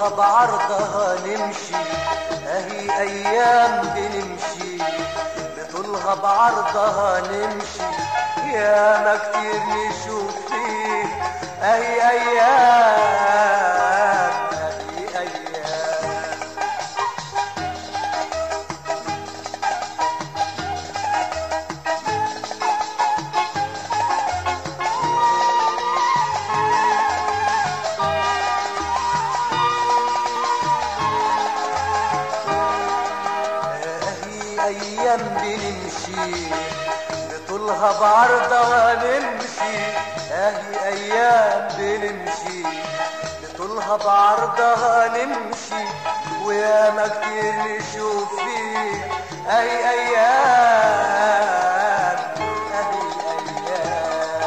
بطولها بعرضها نمشي اهي ايام بنمشي بطولها بعرضها نمشي يا ما كتير نشوف فيه اهي ايام اهي ايام اهي ايام بنمشي بطولها بعرضها نمشي اهي ايام بنمشي بطولها بعرضها نمشي ويا ما كتير نشوف فيه اهي ايام اهي ايام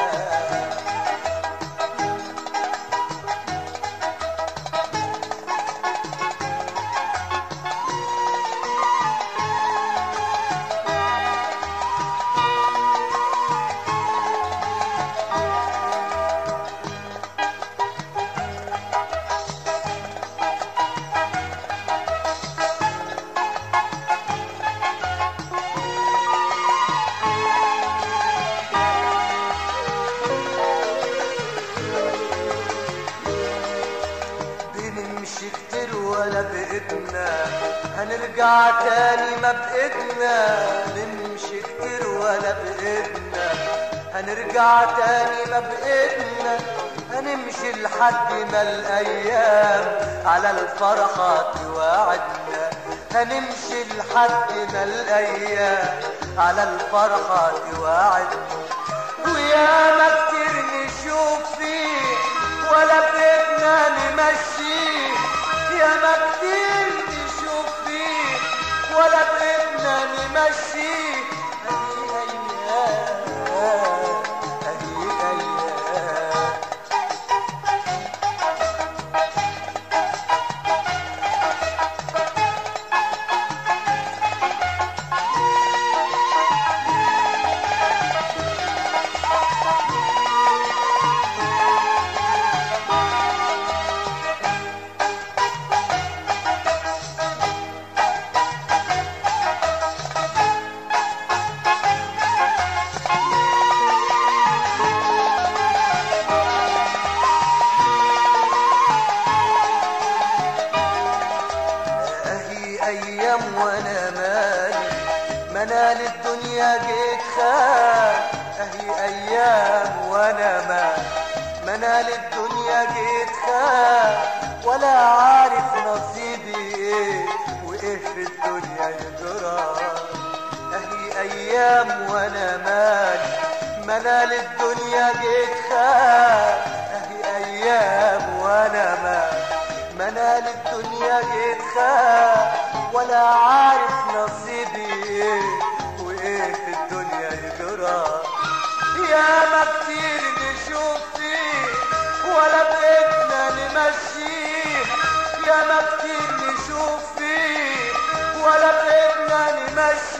بنمشي كتير ولا بإيدنا هنرجع تاني ما بإيدنا نمشي كتير ولا بإيدنا هنرجع تاني ما بإيدنا هنمشي لحد ما الأيام على الفرحة توعدنا هنمشي لحد ما الأيام على الفرحة توعدنا ويا ما كتير نشوف فيه ولا بدنا نمشيه يا ما كتير نشوف فيه ولا بدنا نمشيه هدي ايام هدي ايام اهي ايام وانا مالي منال الدنيا جيت خان اهي ايام وانا مالي منال الدنيا جيت خان ولا عارف نصيبي ايه وايه في الدنيا يجرى اهي ايام وانا مالي منال الدنيا جيت خان اهي ايام وانا مالي منال الدنيا جيت خان ولا عارف نصيبي ايه وايه في الدنيا يجرى يا ما كتير نشوف فيه ولا بإيدنا نمشيه يا ما كتير نشوف فيه ولا بإيدنا نمشيه